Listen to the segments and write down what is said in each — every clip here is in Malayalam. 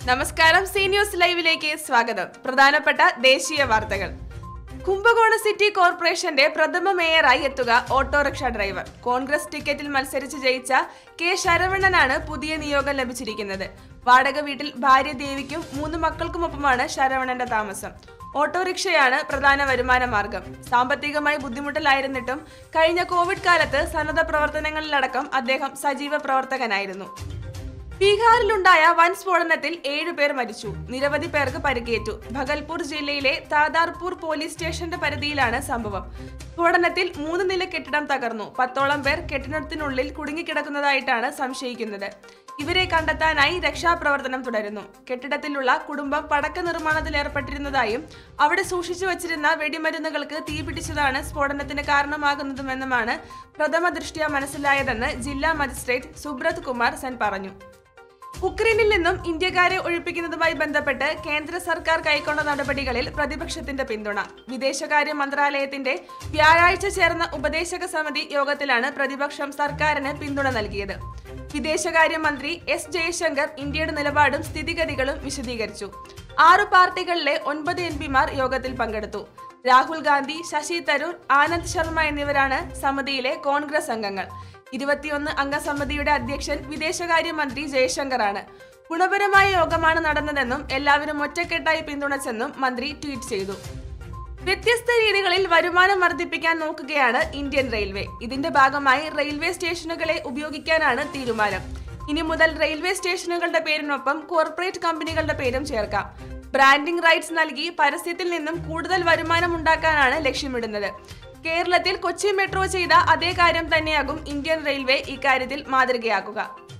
നമസ്കാരം സി ന്യൂസ് ലൈവിലേക്ക് സ്വാഗതം പ്രധാനപ്പെട്ട ദേശീയ വാർത്തകൾ കുംഭകോണ സിറ്റി കോർപ്പറേഷന്റെ പ്രഥമ മേയറായി എത്തുക ഓട്ടോറിക്ഷ ഡ്രൈവർ കോൺഗ്രസ് ടിക്കറ്റിൽ മത്സരിച്ച് ജയിച്ച കെ ശരവണനാണ് പുതിയ നിയോഗം ലഭിച്ചിരിക്കുന്നത് വാടക വീട്ടിൽ ഭാര്യ ദേവിക്കും മൂന്ന് മക്കൾക്കുമൊപ്പമാണ് ശരവണന്റെ താമസം ഓട്ടോറിക്ഷയാണ് പ്രധാന വരുമാന മാർഗം സാമ്പത്തികമായി ബുദ്ധിമുട്ടിലായിരുന്നിട്ടും കഴിഞ്ഞ കോവിഡ് കാലത്ത് സന്നദ്ധ പ്രവർത്തനങ്ങളിലടക്കം അദ്ദേഹം സജീവ പ്രവർത്തകനായിരുന്നു ബീഹാറിലുണ്ടായ വൻ സ്ഫോടനത്തിൽ ഏഴുപേർ മരിച്ചു നിരവധി പേർക്ക് പരിക്കേറ്റു ഭഗൽപൂർ ജില്ലയിലെ താദാർപൂർ പോലീസ് സ്റ്റേഷന്റെ പരിധിയിലാണ് സംഭവം സ്ഫോടനത്തിൽ മൂന്ന് നില കെട്ടിടം തകർന്നു പത്തോളം പേർ കെട്ടിടത്തിനുള്ളിൽ കുടുങ്ങിക്കിടക്കുന്നതായിട്ടാണ് സംശയിക്കുന്നത് ഇവരെ കണ്ടെത്താനായി രക്ഷാപ്രവർത്തനം തുടരുന്നു കെട്ടിടത്തിലുള്ള കുടുംബം പടക്ക നിർമ്മാണത്തിൽ ഏർപ്പെട്ടിരുന്നതായും അവിടെ സൂക്ഷിച്ചു വച്ചിരുന്ന വെടിമരുന്നുകൾക്ക് തീപിടിച്ചതാണ് സ്ഫോടനത്തിന് കാരണമാകുന്നതുമെന്നുമാണ് പ്രഥമ ദൃഷ്ട്യാ മനസ്സിലായതെന്ന് ജില്ലാ മജിസ്ട്രേറ്റ് സുബ്രത് കുമാർ സെൻ പറഞ്ഞു ഉക്രൈനിൽ നിന്നും ഇന്ത്യക്കാരെ ഒഴിപ്പിക്കുന്നതുമായി ബന്ധപ്പെട്ട് കേന്ദ്ര സർക്കാർ കൈക്കൊണ്ട നടപടികളിൽ പ്രതിപക്ഷത്തിന്റെ പിന്തുണ വിദേശകാര്യ മന്ത്രാലയത്തിന്റെ വ്യാഴാഴ്ച ചേർന്ന ഉപദേശക സമിതി യോഗത്തിലാണ് പ്രതിപക്ഷം സർക്കാരിന് പിന്തുണ നൽകിയത് വിദേശകാര്യമന്ത്രി എസ് ജയശങ്കർ ഇന്ത്യയുടെ നിലപാടും സ്ഥിതിഗതികളും വിശദീകരിച്ചു ആറു പാർട്ടികളിലെ ഒൻപത് എം പിമാർ യോഗത്തിൽ പങ്കെടുത്തു രാഹുൽ ഗാന്ധി ശശി തരൂർ ആനന്ദ് ശർമ്മ എന്നിവരാണ് സമിതിയിലെ കോൺഗ്രസ് അംഗങ്ങൾ ഇരുപത്തിയൊന്ന് അംഗ സമിതിയുടെ അധ്യക്ഷൻ വിദേശകാര്യമന്ത്രി ജയശങ്കറാണ് ഗുണപരമായ യോഗമാണ് നടന്നതെന്നും എല്ലാവരും ഒറ്റക്കെട്ടായി പിന്തുണച്ചെന്നും മന്ത്രി ട്വീറ്റ് ചെയ്തു വ്യത്യസ്ത രീതികളിൽ വരുമാനം വർദ്ധിപ്പിക്കാൻ നോക്കുകയാണ് ഇന്ത്യൻ റെയിൽവേ ഇതിന്റെ ഭാഗമായി റെയിൽവേ സ്റ്റേഷനുകളെ ഉപയോഗിക്കാനാണ് തീരുമാനം ഇനി മുതൽ റെയിൽവേ സ്റ്റേഷനുകളുടെ പേരിനൊപ്പം കോർപ്പറേറ്റ് കമ്പനികളുടെ പേരും ചേർക്കാം ബ്രാൻഡിംഗ് റൈറ്റ്സ് നൽകി പരസ്യത്തിൽ നിന്നും കൂടുതൽ വരുമാനം ഉണ്ടാക്കാനാണ് ലക്ഷ്യമിടുന്നത് കേരളത്തിൽ കൊച്ചി മെട്രോ ചെയ്ത അതേ കാര്യം തന്നെയാകും ഇന്ത്യൻ റെയിൽവേ ഇക്കാര്യത്തിൽ മാതൃകയാക്കുക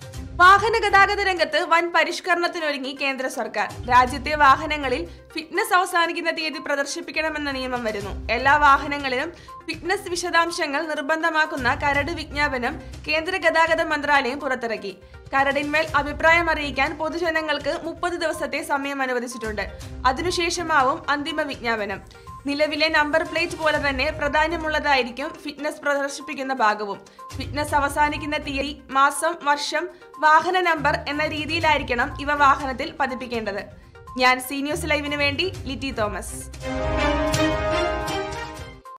വാഹന ഗതാഗത രംഗത്ത് വൻ പരിഷ്കരണത്തിനൊരുങ്ങി കേന്ദ്ര സർക്കാർ രാജ്യത്തെ വാഹനങ്ങളിൽ ഫിറ്റ്നസ് അവസാനിക്കുന്ന തീയതി പ്രദർശിപ്പിക്കണമെന്ന നിയമം വരുന്നു എല്ലാ വാഹനങ്ങളിലും ഫിറ്റ്നസ് വിശദാംശങ്ങൾ നിർബന്ധമാക്കുന്ന കരട് വിജ്ഞാപനം കേന്ദ്ര ഗതാഗത മന്ത്രാലയം പുറത്തിറക്കി കരടിന്മേൽ അഭിപ്രായം അറിയിക്കാൻ പൊതുജനങ്ങൾക്ക് മുപ്പത് ദിവസത്തെ സമയം അനുവദിച്ചിട്ടുണ്ട് അതിനുശേഷമാവും അന്തിമ വിജ്ഞാപനം നിലവിലെ നമ്പർ പ്ലേറ്റ് പോലെ തന്നെ പ്രാധാന്യമുള്ളതായിരിക്കും ഫിറ്റ്നസ് പ്രദർശിപ്പിക്കുന്ന ഭാഗവും ഫിറ്റ്നസ് അവസാനിക്കുന്ന തീയതി മാസം വർഷം വാഹന നമ്പർ എന്ന രീതിയിലായിരിക്കണം ഇവ വാഹനത്തിൽ പതിപ്പിക്കേണ്ടത് ഞാൻ സി ന്യൂസ് ലൈവിന് വേണ്ടി ലിറ്റി തോമസ്